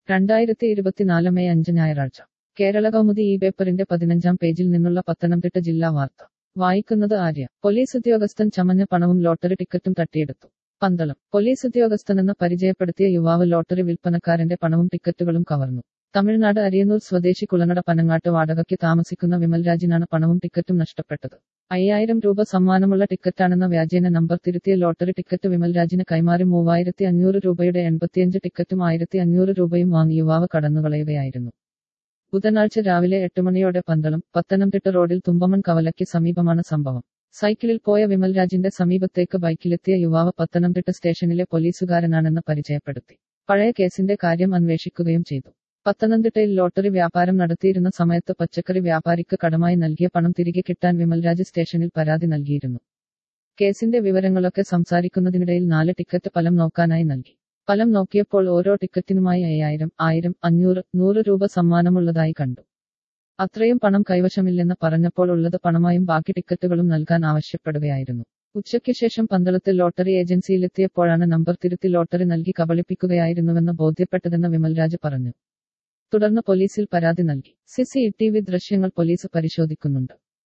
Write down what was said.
രണ്ടായിരത്തി ഇരുപത്തിനാല് മെയ് അഞ്ച് ഞായറാഴ്ച കേരള കൗമുദി ഈ പേപ്പറിന്റെ പതിനഞ്ചാം പേജിൽ നിന്നുള്ള പത്തനംതിട്ട ജില്ലാ വാർത്ത വായിക്കുന്നത് ആര്യ പോലീസ് ഉദ്യോഗസ്ഥൻ ചമഞ്ഞ പണവും ലോട്ടറി ടിക്കറ്റും തട്ടിയെടുത്തു പന്തളം പോലീസ് ഉദ്യോഗസ്ഥനെന്ന് പരിചയപ്പെടുത്തിയ യുവാവ് ലോട്ടറി വിൽപ്പനക്കാരന്റെ പണവും ടിക്കറ്റുകളും കവർന്നു തമിഴ്നാട് അരിയന്നൂർ സ്വദേശി കുളനട പനങ്ങാട്ട് വാടകയ്ക്ക് താമസിക്കുന്ന വിമൽരാജിനാണ് പണവും ടിക്കറ്റും നഷ്ടപ്പെട്ടത് അയ്യായിരം രൂപ സമ്മാനമുള്ള ടിക്കറ്റാണെന്ന വ്യാജേന നമ്പർ തിരുത്തിയ ലോട്ടറി ടിക്കറ്റ് വിമൽരാജിന് കൈമാറി മൂവായിരത്തി അഞ്ഞൂറ് രൂപയുടെ എൺപത്തിയഞ്ച് ടിക്കറ്റും ആയിരത്തി അഞ്ഞൂറ് രൂപയും വാങ്ങി യുവാവ് കടന്നുകളയുകയായിരുന്നു ബുധനാഴ്ച രാവിലെ എട്ട് മണിയോടെ പന്തളം പത്തനംതിട്ട റോഡിൽ തുമ്പമൺ കവലയ്ക്ക് സമീപമാണ് സംഭവം സൈക്കിളിൽ പോയ വിമൽരാജിന്റെ സമീപത്തേക്ക് ബൈക്കിലെത്തിയ യുവാവ് പത്തനംതിട്ട സ്റ്റേഷനിലെ പോലീസുകാരനാണെന്ന് പരിചയപ്പെടുത്തി പഴയ കേസിന്റെ കാര്യം അന്വേഷിക്കുകയും ചെയ്തു പത്തനംതിട്ടയിൽ ലോട്ടറി വ്യാപാരം നടത്തിയിരുന്ന സമയത്ത് പച്ചക്കറി വ്യാപാരിക്ക് കടമായി നൽകിയ പണം തിരികെ കിട്ടാൻ വിമൽരാജ് സ്റ്റേഷനിൽ പരാതി നൽകിയിരുന്നു കേസിന്റെ വിവരങ്ങളൊക്കെ സംസാരിക്കുന്നതിനിടയിൽ നാല് ടിക്കറ്റ് ഫലം നോക്കാനായി നൽകി ഫലം നോക്കിയപ്പോൾ ഓരോ ടിക്കറ്റിനുമായി അയ്യായിരം ആയിരം അഞ്ഞൂറ് നൂറ് രൂപ സമ്മാനമുള്ളതായി കണ്ടു അത്രയും പണം കൈവശമില്ലെന്ന് പറഞ്ഞപ്പോൾ ഉള്ളത് പണമായും ബാക്കി ടിക്കറ്റുകളും നൽകാൻ ആവശ്യപ്പെടുകയായിരുന്നു ഉച്ചയ്ക്ക് ശേഷം പന്തളത്തിൽ ലോട്ടറി ഏജൻസിയിലെത്തിയപ്പോഴാണ് നമ്പർ തിരുത്തി ലോട്ടറി നൽകി കബളിപ്പിക്കുകയായിരുന്നുവെന്ന് ബോധ്യപ്പെട്ടതെന്ന് വിമൽരാജ് പറഞ്ഞു തുടർന്ന് പോലീസിൽ പരാതി നൽകി സിസിടിവി ദൃശ്യങ്ങൾ പോലീസ് പരിശോധിക്കുന്നുണ്ട്